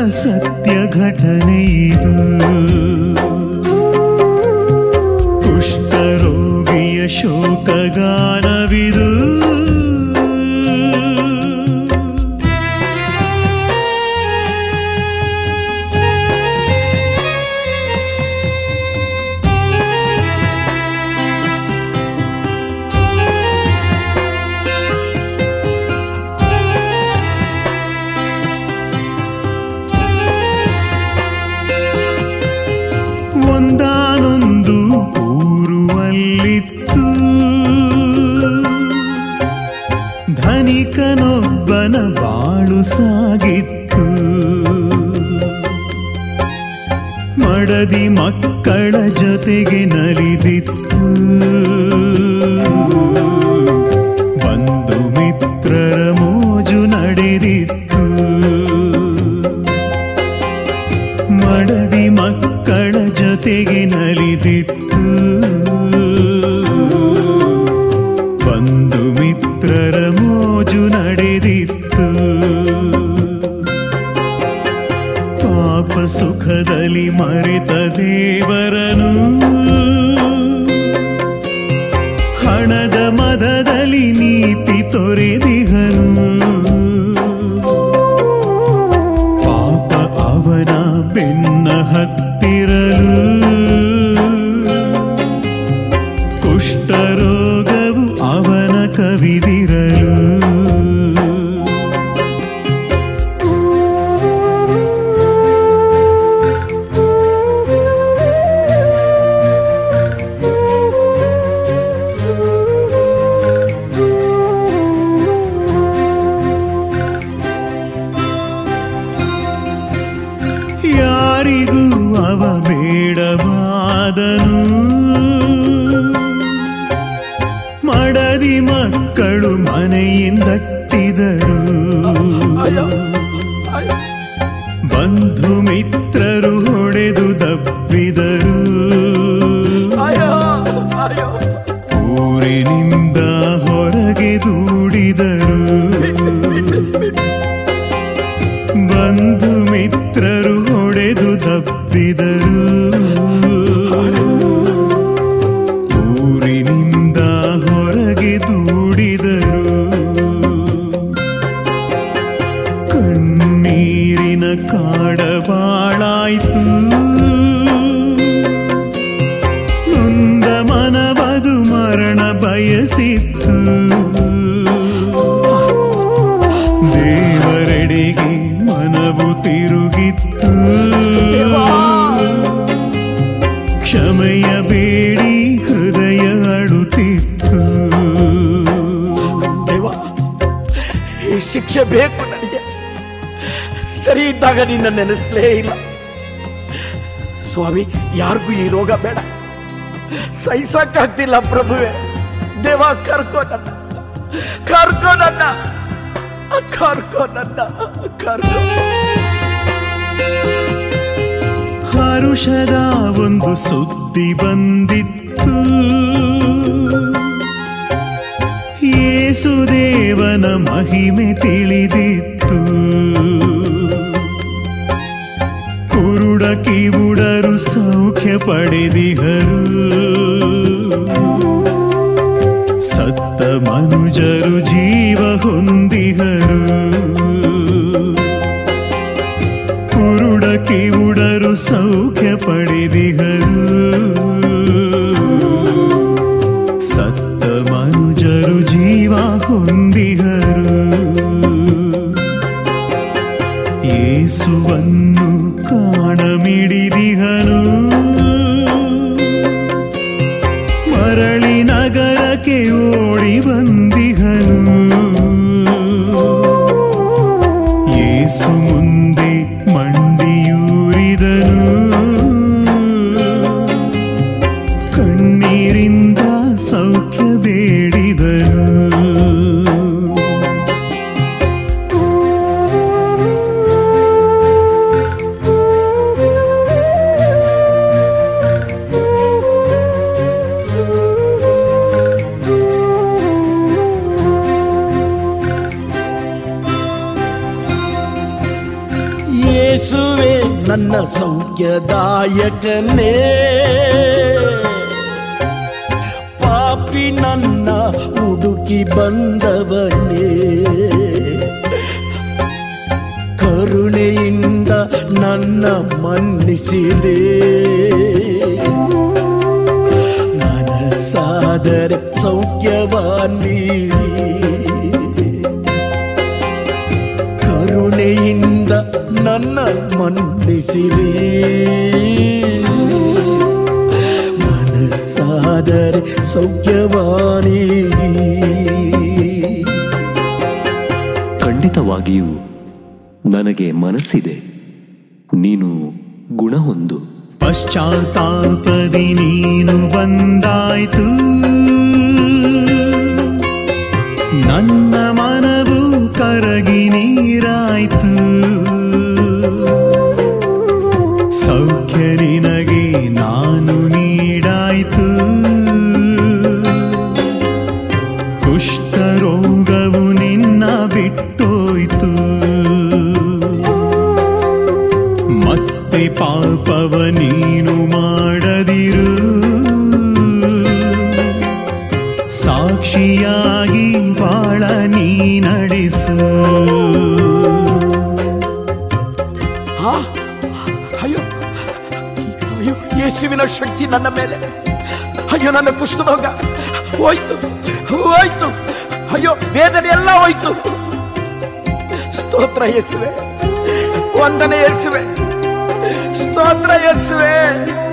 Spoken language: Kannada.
ಸತ್ಯ ಘಟನೆ ಇದು ಕುಷ್ಠರೋಗಿಯ ಶೋಕಗಾನವಿದು ಒಂದಾನೊಂದು ಊರುವಲ್ಲಿತ್ತು ಧನಿಕನೊಬ್ಬನ ಬಾಳು ಸಾಗಿತ್ತು ಮಡದಿ ಮಕ್ಕಳ ಜೊತೆಗೆ ನಲಿದಿತ್ತು ಬಂಧು ಮಿತ್ರರ ಮೋಜು ನಡೆದಿತ್ತು ಮಡದಿ ಮಕ್ಕಳ ಜೊತೆಗೆ ನಲಿದಿತ್ತು ಬಂಧು ಮಿತ್ರರ ಮೋಜು ನಡೆದಿತ್ತು ಪಾಪ ಸುಖದಲ್ಲಿ ಮರೆತ ದೇವರನು ಹಣದ ಮದದಲ್ಲಿ ನೀತಿ ತೊರೆದಿಹನು ಪಾಪ ಅವನ ಬೆನ್ನ ಹತ್ತಿರಲು ಕುಷ್ಠರೋಗವು ಅವನ ಕವಿದಿರಲು ಯಾರಿಗೂ ಅವ ಬೇಡವಾದನು ಮಡದಿ ಮಕ್ಕಳು ಮನೆಯಿಂದಟ್ಟಿದರು ಬಂಧು ಮಿತ್ರರು ಹೊಡೆದು ದಬ್ಬಿದರು ಊರಿನಿಂದ ಹೊರಗೆ ದೂಡಿದರು ಬಂಧು ಮಿತ್ರರು ಹೊಡೆದು ದಬ್ಬಿದರು ಊರಿನಿಂದ ಹೊರಗೆ ದೂಡಿದರು ಕಣ್ಣೀರಿನ ಕಾಡಬಾಳಾಯ್ತು ನೊಂದ ಮನವದು ಮರಣ ಬಯಸಿತ್ತು ದೇವರೆಡೆಗೆ ಮನವು ತಿರುಗಿತ್ತು ಕ್ಷಮೆಯ ಬೇಡಿ ಹೃದಯ ಅಡುತ್ತಿತ್ತು ದೇವ ಈ ಶಿಕ್ಷೆ ಬೇಕು ನನಗೆ ಸರಿ ಇದ್ದಾಗ ನಿನ್ನ ನೆನೆಸ್ಲೇ ಇಲ್ಲ ಸ್ವಾಮಿ ಯಾರಿಗೂ ಈ ರೋಗ ಬೇಡ ಸಹಿಸಕ್ಕಾಗ್ತಿಲ್ಲ ಪ್ರಭುವೆ ದೇವ ಕರ್ಕೋ ನನ್ನ ಕರ್ಕೋ ನನ್ನ ಕರ್ಕೋ ನನ್ನ ಕರ್ಕೋ ಹರುಷದ ಒಂದು ಸುದ್ದಿ ಬಂದಿತ್ತು ಯೇಸುದೇವನ ಮಹಿಮೆ ತಿಳಿದಿತ್ತು ಕುರುಡ ಕಿವುಡರು ಸೌಖ್ಯ ಪಡೆದಿಹರು ಸತ್ತ ಮನುಜರು ಜೀವ ಹೊಂದಿಹರು ಕುರುಡ ಕಿವುಡರು ಸೌಖ್ಯ ಪಡೆದಿಹರು ಸತ್ತ ಮನುಜರು ಜೀವ ಹೊಂದಿಹರು ಯೇಸುವನ್ನು ಕಾಣಮಿಡಿದಿಹನು ಮರಳಿ ನಗರಕ್ಕೆ ಓಡಿ ಬಂದಿಹನು ಯೇಸು ಮುಂದೆ ಮಂಡಿಯೂರಿದನು ಕಣ್ಣೀರಿಂದ ಸೌಖ್ಯ ಬೇಡಿದನು ಯೇಸುವೆ ನನ್ನ ಸೌಖ್ಯದಾಯಕನೇ ಪಾಪಿ ನನ್ನ ಹುಡುಕಿ ಬಂದವನೇ ಕರುಣೆಯಿಂದ ನನ್ನ ಮನ್ನಿಸಿದೆ ಮನಸ್ಸಾದರೆ ಸೌಖ್ಯವಾನಿ ಕರುಣೆಯಿಂದ ನನ್ನ ಮನ್ನಿಸಿದೆ ಮನಸ್ಸಾದರೆ ಸೌಖ್ಯವಾನಿ ಖಂಡಿತವಾಗಿಯೂ ನನಗೆ ಮನಸ್ಸಿದೆ ನೀನು ಗುಣ ಹೊಂದು ಪಶ್ಚಾತ್ತಾಪದಿ ನೀನು ಬಂದಾಯ್ತು ನನ್ನ ಮನವು ಕರಗಿ ನೀರಾಯ್ತು ಸೌಖ್ಯ ನಿನಗೆ ನಾನು ನೀಡಾಯ್ತು ಕುಷ್ಠರೋಗವು ನಿನ್ನ ಬಿಟ್ಟೋಯ್ತು ಮತ್ತೆ ಪಾಪವ ನೀನು ಮಾಡದಿರು ಸಾಕ್ಷಿಯಾಗಿ ಬಾಳ ನೀ ನಡೆಸು ಆ, ಅಯ್ಯೋ ಅಯ್ಯೋ ಯೇಸುವಿನ ಶಕ್ತಿ ನನ್ನ ಮೇಲೆ ಅಯ್ಯೋ ನನ್ನ ಕುಷ್ಠರೋಗ ಹೋಯ್ತು ಹೋಯ್ತು ಅಯ್ಯೋ ವೇದನೆ ಎಲ್ಲ ಹೋಯ್ತು ಸ್ತೋತ್ರ ಯೇಸುವೆ ವಂದನೆ ಯೇಸುವೆ ಸ್ತೋತ್ರ ಯೇಸುವೆ